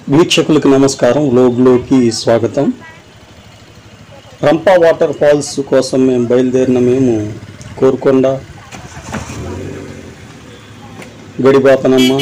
వీక్షకులకు నమస్కారం లోగ్లోకి స్వాగతం రంపా వాటర్ ఫాల్స్ కోసం మేము బయలుదేరిన మేము కోరుకొండ గడిబాపనమ్మ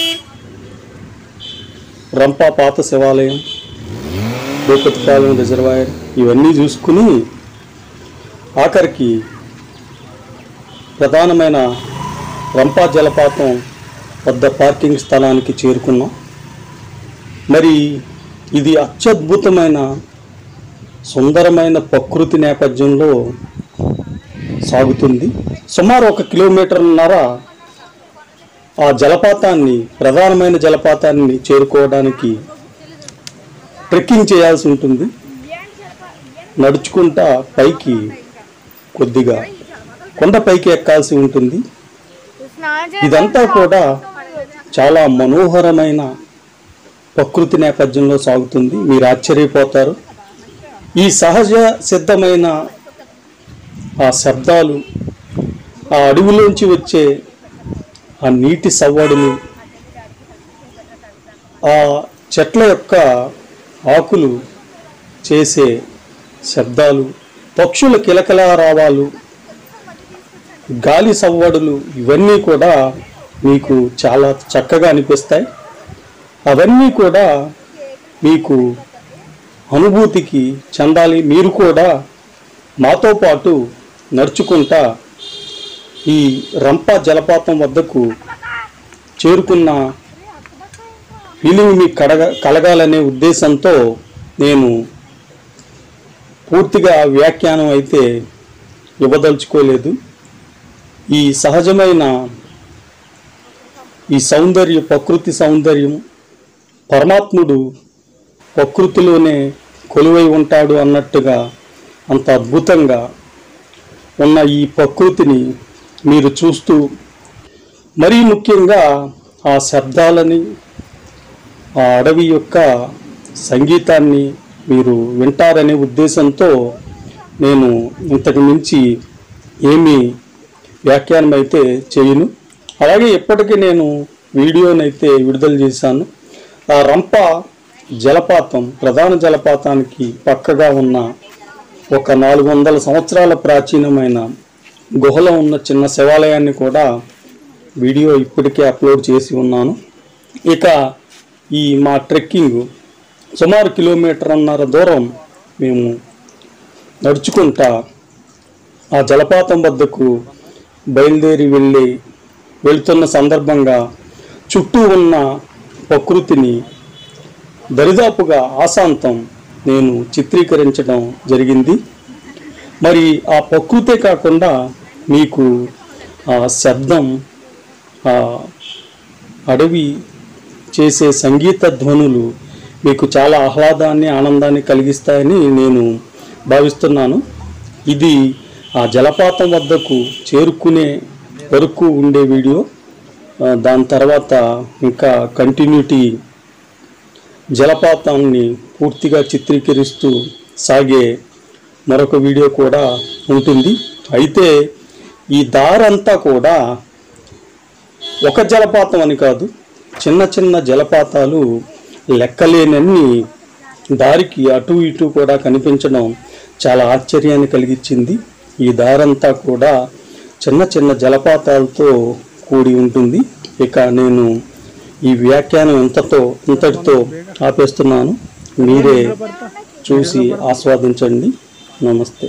రంపా పాత శివాలయం భూపతిపాలెం రిజర్వాయర్ ఇవన్నీ చూసుకుని ఆఖరికి ప్రధానమైన రంపా జలపాతం వద్ద పార్కింగ్ స్థలానికి చేరుకున్నాం మరి ఇది అత్యద్భుతమైన సుందరమైన ప్రకృతి నేపథ్యంలో సాగుతుంది సుమారు ఒక కిలోమీటర్న్నర ఆ జలపాతాన్ని ప్రధానమైన జలపాతాన్ని చేరుకోవడానికి ట్రెక్కింగ్ చేయాల్సి ఉంటుంది నడుచుకుంటా పైకి కొద్దిగా కొండ పైకి ఎక్కాల్సి ఉంటుంది ఇదంతా కూడా చాలా మనోహరమైన ప్రకృతి నేపథ్యంలో సాగుతుంది మీరు ఆశ్చర్యపోతారు ఈ సహజ సిద్ధమైన ఆ శబ్దాలు ఆ అడవిలోంచి వచ్చే ఆ నీటి సవ్వడులు ఆ చెట్ల యొక్క ఆకులు చేసే శబ్దాలు పక్షుల కిలకిలారావాలు గాలి సవ్వడులు ఇవన్నీ కూడా మీకు చాలా చక్కగా అనిపిస్తాయి అవన్నీ కూడా మీకు అనుభూతికి చెందాలి మీరు కూడా మాతో పాటు నడుచుకుంటా ఈ రంప జలపాతం వద్దకు చేరుకున్న ఫీలింగ్ మీకు కడగ కలగాలనే ఉద్దేశంతో నేను పూర్తిగా వ్యాఖ్యానం అయితే ఇవ్వదలుచుకోలేదు ఈ సహజమైన ఈ సౌందర్య ప్రకృతి సౌందర్యం పరమాత్ముడు ప్రకృతిలోనే కొలువై ఉంటాడు అన్నట్టుగా అంత అద్భుతంగా ఉన్న ఈ ప్రకృతిని మీరు చూస్తూ మరీ ముఖ్యంగా ఆ శబ్దాలని ఆ అడవి యొక్క సంగీతాన్ని మీరు వింటారనే ఉద్దేశంతో నేను ఇంతకు మించి ఏమీ వ్యాఖ్యానం అయితే చేయను అలాగే ఇప్పటికీ నేను వీడియోనైతే విడుదల చేశాను ఆ రంప జలపాతం ప్రధాన జలపాతానికి పక్కగా ఉన్న ఒక నాలుగు వందల సంవత్సరాల ప్రాచీనమైన గుహలో ఉన్న చిన్న శివాలయాన్ని కూడా వీడియో ఇప్పటికే అప్లోడ్ చేసి ఉన్నాను ఇక ఈ మా ట్రెక్కింగ్ సుమారు కిలోమీటర్న్నర దూరం మేము నడుచుకుంటా ఆ జలపాతం వద్దకు బయలుదేరి వెళ్ళి వెళ్తున్న సందర్భంగా చుట్టూ ఉన్న ప్రకృతిని దరిదాపుగా ఆశాంతం నేను చిత్రీకరించడం జరిగింది మరి ఆ ప్రకృతే కాకుండా మీకు ఆ శబ్దం ఆ అడవి చేసే సంగీత ధ్వనులు మీకు చాలా ఆహ్లాదాన్ని ఆనందాన్ని కలిగిస్తాయని నేను భావిస్తున్నాను ఇది ఆ జలపాతం వద్దకు చేరుకునే వరకు ఉండే వీడియో ఆ, దాని తర్వాత ఇంకా కంటిన్యూటీ జలపాతాన్ని పూర్తిగా చిత్రీకరిస్తూ సాగే మరొక వీడియో కూడా ఉంటుంది అయితే ఈ దారంతా కూడా ఒక జలపాతం అని కాదు చిన్న చిన్న జలపాతాలు లెక్కలేనన్ని దారికి అటు ఇటు కూడా కనిపించడం చాలా ఆశ్చర్యాన్ని కలిగించింది ఈ దారంతా కూడా చిన్న చిన్న జలపాతాలతో కూడి ఉంటుంది ఇక నేను ఈ వ్యాఖ్యానం ఇంతతో ఇంతటితో ఆపేస్తున్నాను మీరే చూసి ఆస్వాదించండి నమస్తే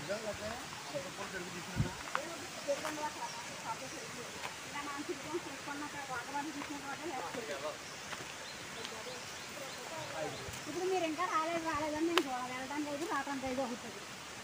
ఇప్పుడు మీరు ఇంకా రాలేదు రాలేదని నేను చూడాలి వెళ్ళడానికి ఐదు రావడానికి ఐదు అవుతుంది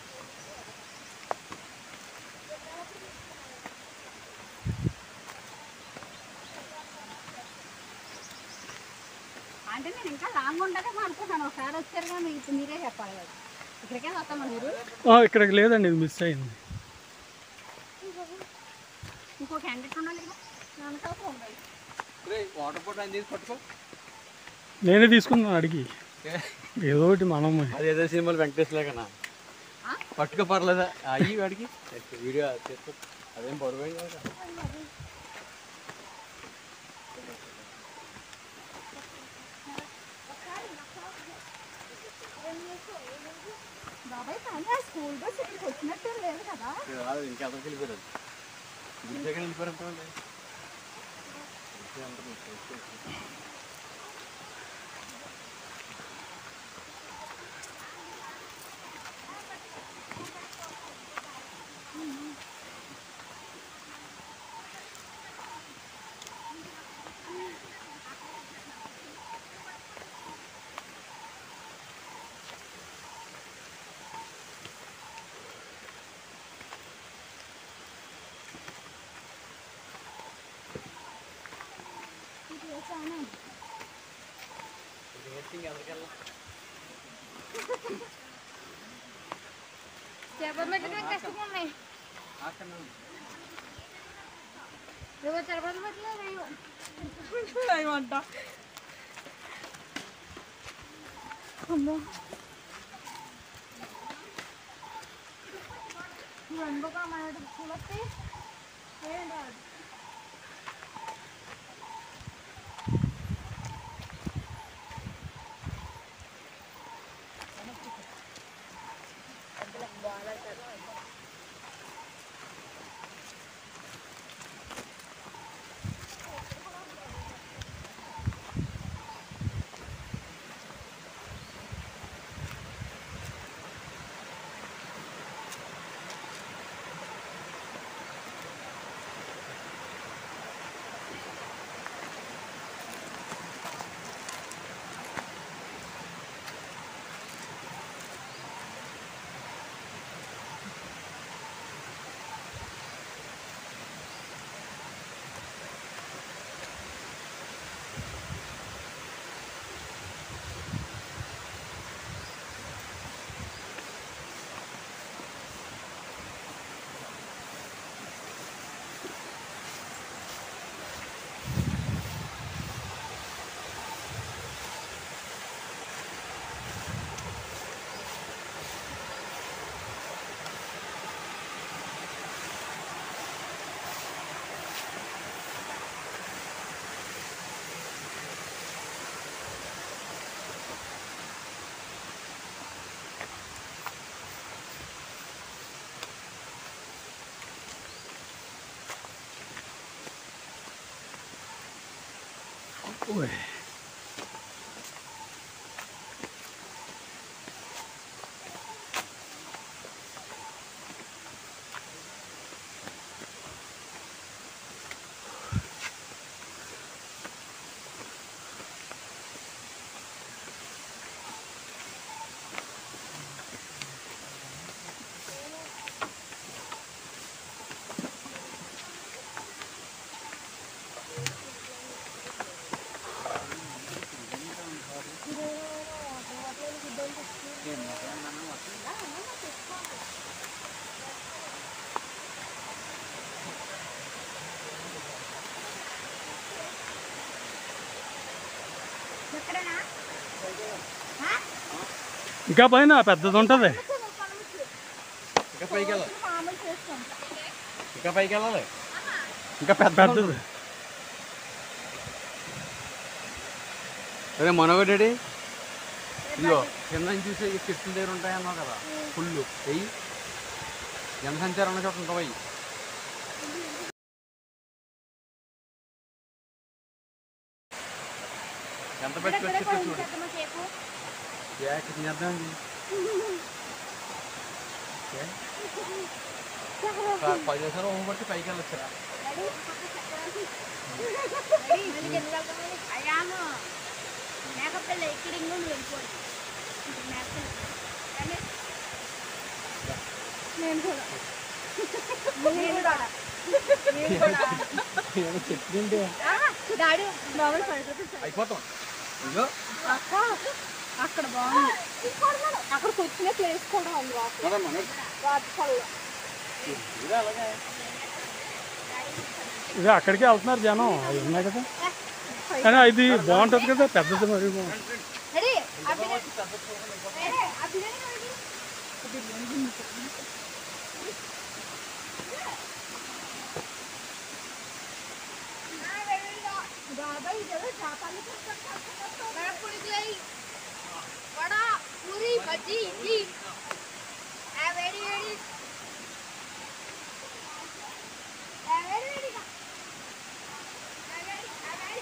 అంటే నేను ఇంకా లాంగ్ ఉంటుందే అనుకుంటాను ఒకసారి వచ్చారు కదా మీకు మీరే చెప్పాలి కదా ఇక్కడికే వస్తామా మీరు ఆ, ఇక్కడికి లేదండి ఇది మిస్ అయింది ఇంకో క్యాండిడేట్ ఉండాలి కదా వెనకాల ఉండాలి వాటర్ బాటిల్ అని తీసి పట్టుకో నేనే తీసుకున్నాను అడిగి ఏదో ఒకటి మనం అది ఏదో సినిమాలు వెంకటేష్ లేకనా ఆ? పట్టుకో పర్లేదా అయ్యి వాడికి వీడియో తీసుకో అదేం బరువు బాబాయ్ కానీ ఆ స్కూల్ బస్ ఇక్కడికి వచ్చినట్టు లేదు కదా ఇంకెంతకు వెళ్ళిపోయారు గుడి దగ్గర వెళ్ళిపోయారు అనుకోండి ఇది వేసాను చేపలు కష్టంగా ఉన్నాయి ఇదిగో చేపలు పెట్టలేదు అయ్యమంట అమ్మో ఎందుకు మన చూస్తే ఏం రాదు ఓయ్. ఎక్కడనా ఇంకా పైన పెద్దది ఉంటుంది ఇంకా పైకి వెళ్ళాలి మామూలు చేస్తాం ఇంకా పైకి వెళ్ళాలి ఇంకా పెద్ద పెద్దది అరే మనోగడేడి ఇదిగో కింద నుంచి చూసే ఈ చెట్ల దగ్గర ఉంటాయన్నావు కదా ఫుల్ వెయ్యి జనసంచారం ఉన్న చోట ఉంటాయి ఎంత పెట్టి ఇక్కడే చెట్టు కొంచెం చూడు చేద్దామా సేపు యాక్ చేద్దామండి కా- పది నిమిషాలు ఊహ పడితే పైకి వెళ్ళొచ్చురా అయ్యాను మేకప్ పిల్ల ఇక్కడ ఇంకో నువ్వు వెళ్ళిపోదు మేకప్ కానీ నేను కూడా నేను కూడా నేను కూడా చెప్తుంటే డాడీ లోపల పడుతుంది అయిపోతాం ఇగో అక్క అక్కడ బాగుంది అక్కడికి వచ్చిన ప్లేస్ కూడా ఉంది వాటికల్లో ఇది అలాగే ఇది అక్కడికే వెళ్తున్నారు జనం అవి ఉన్నాయి కదా కానీ ఇది బాగుంటుంది కదా పెద్దది మరి బాగుంటుంది. అరే ఆ బిర్యానీ అరే ఆ బిర్యానీ కావాలి. ఆ బిర్యానీ బాబాయ్ ఇదేదో చేపలు పుడికి వడ పూరి బజ్జీ ఇడ్లీ ఆ వేడి వేడి ఆ వేడి వేడిగా ఆ వేడి ఆ వేడి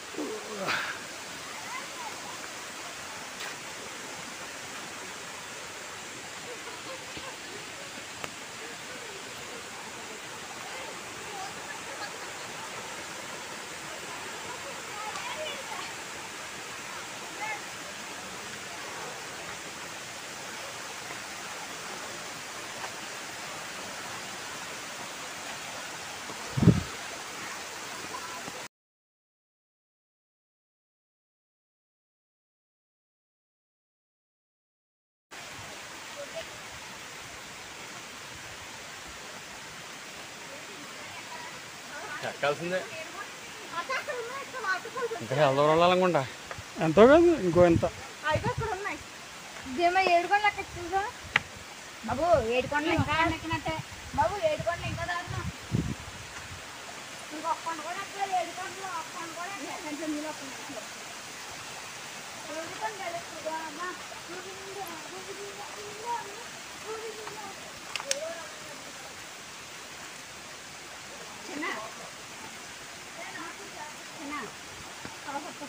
ఎక్కాల్సిందే అక్క అక్కడ ఉన్నాయి ఇక్కడ వాటర్ ఫాల్స్ ఇంకా ఎలా దూరం వెళ్ళాలనుకుంటా ఎంతో కాదు ఇంకో ఎంత అయితే అక్కడ ఉన్నాయి ఇదేమో ఏడుకొండలు అక్కడ చూసా బాబు ఏడుకొండలు ఇంకా ఎక్కినట్టే బాబు ఏడుకొండలు ఇంకా దారుణం ఇంకొక కొండ కూడా ఎక్కలేదు ఏడుకొండలు ఒక కొండ కూడా ఎక్కలేదు నీళ్ళు ఒక నిమిషంలో. ఏడుకొండలు ఎక్కువగా అమ్మా. గోవిందా, గోవిందా, గోవిందా, గోవిందా. చిన్న చిన్న అవసరం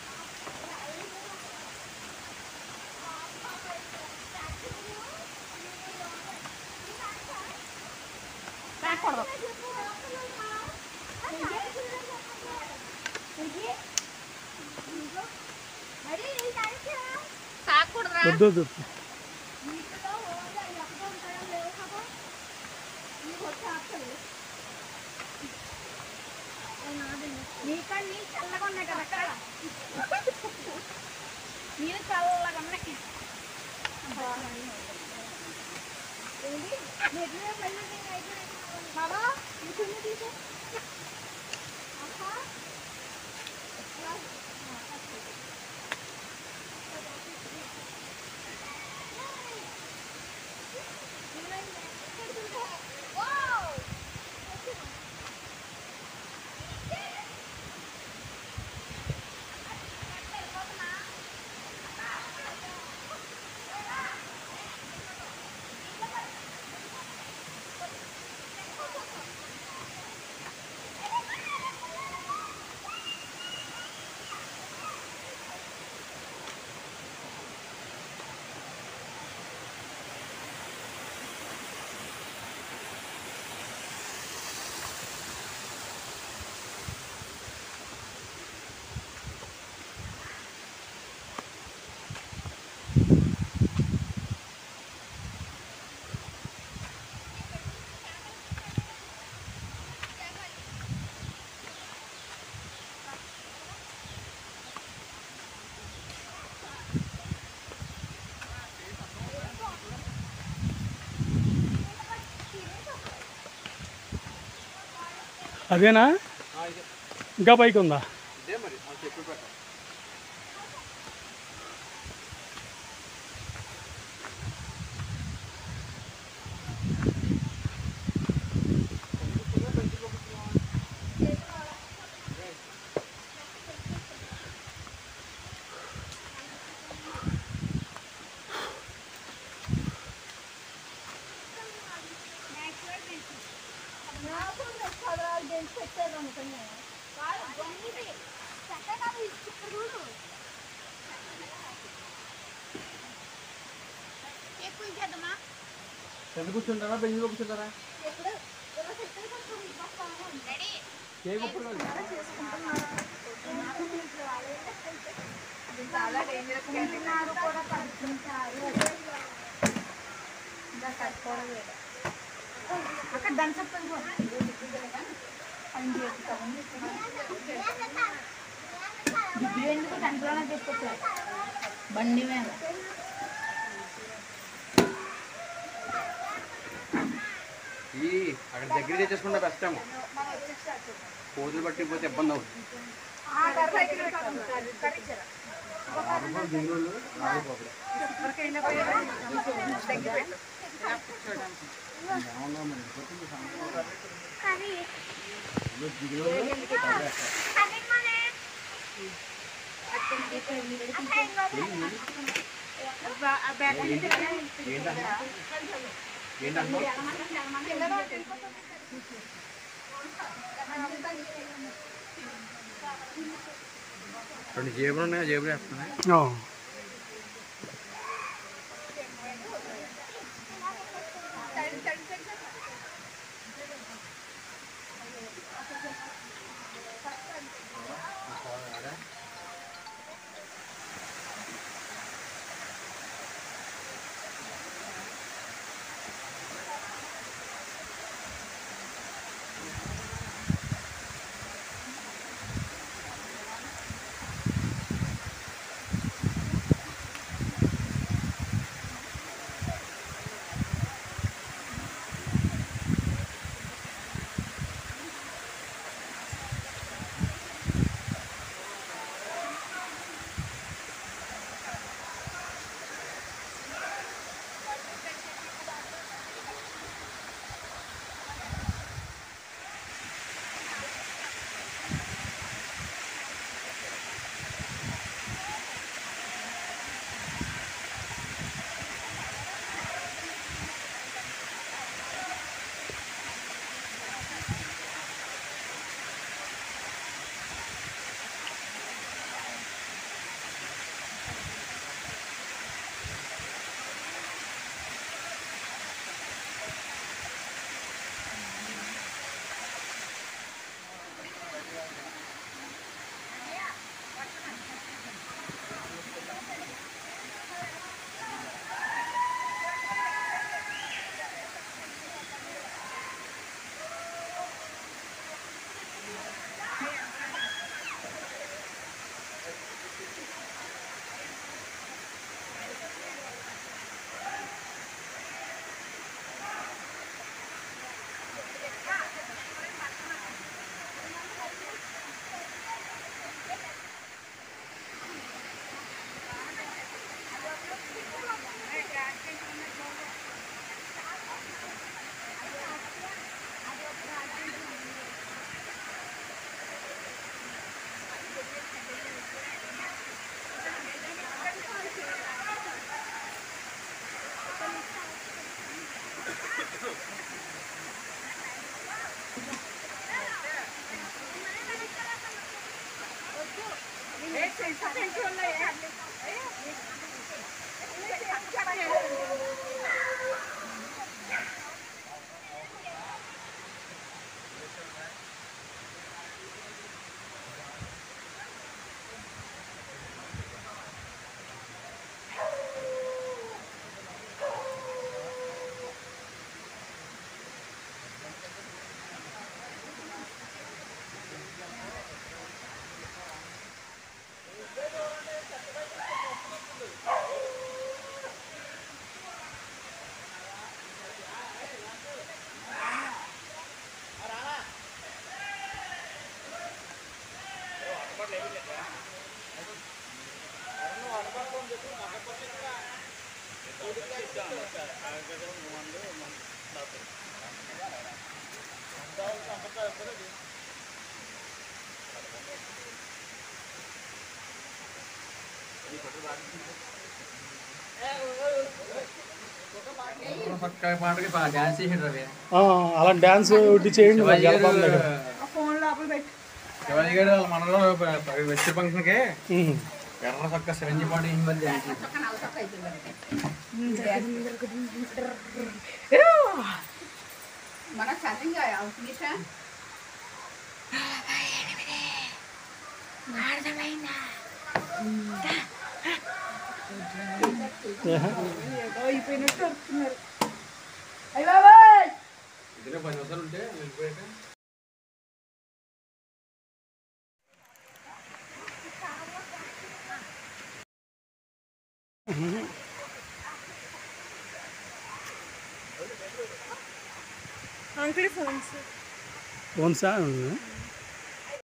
రాకూడదు తాకూడదురా వద్దు వద్దు నీకన్నా నీళ్ళు చల్లగా ఉన్నాయి కదా అక్కడ నీళ్ళు చల్లగా ఉన్నాయి ఏంటి నిజమే మళ్ళీ నేను అయిపోయినా బాబా నీ చున్నీ తీసే అక్క వావ్ అదేనా ఆ, ఇదే ఇంకా పైకి ఉందా ఇదే మరి అది చెప్పి పెట్ట నాకు చదవాలి బెంచ్ పెట్టారు అనుకున్నాను వాళ్ళు దొంగది చక్కగా ఇక్కడ చూడు ఎక్కువ చేద్దామా కింద కూర్చుంటారా బెంచ్ లో కూర్చుంటారా కేక్ ఇప్పుడు కాదు. చాలా డేంజరస్ కూడా పడుతుంటారు ఇంకా కట్టుకోవడం లేదు అక్కడ దాని చెప్పండి పని చేస్తాం డిగ్రీ ఎందుకు కంట్రోల్ తీసుకొచ్చారు బండి మీద ఈ అక్కడ దగ్గర తెచ్చేసుకుంటే బెస్ట్ ఏమో కోతులు పట్టిపోతే ఇబ్బంది అవుతుంది నార్మల్ దింగులు నాలుగు పోకలు. ఏమన్నా మరి, పోతుంది సాయంత్రం. ఇదిగో దిగులు, అదే. ఏంటన్నా ఏంటన్నా రెండు జేబులు ఉన్నాయి ఆ జేబులు వేస్తున్నాయి ఆ. పక్క పాటకి డాన్స్ చేసాడు రవి ఆ, అలా డ్యాన్స్ ఒకటి చేయండి మరి శివాజీ జలపాతం దగ్గర గారు శివాజీ గారు వాళ్ళ మనలో వచ్చే ఫంక్షన్కి ఉమ్. ఎర్ర చక్క సిరంజి పాడు ఏం మళ్ళీ మన చదివింగ్ అవసరం అయ్య బాబాయ్ ఇద్దరే పది నిమిషాలు ఉంటే వెళ్ళిపోయాక ఫోన్ సార్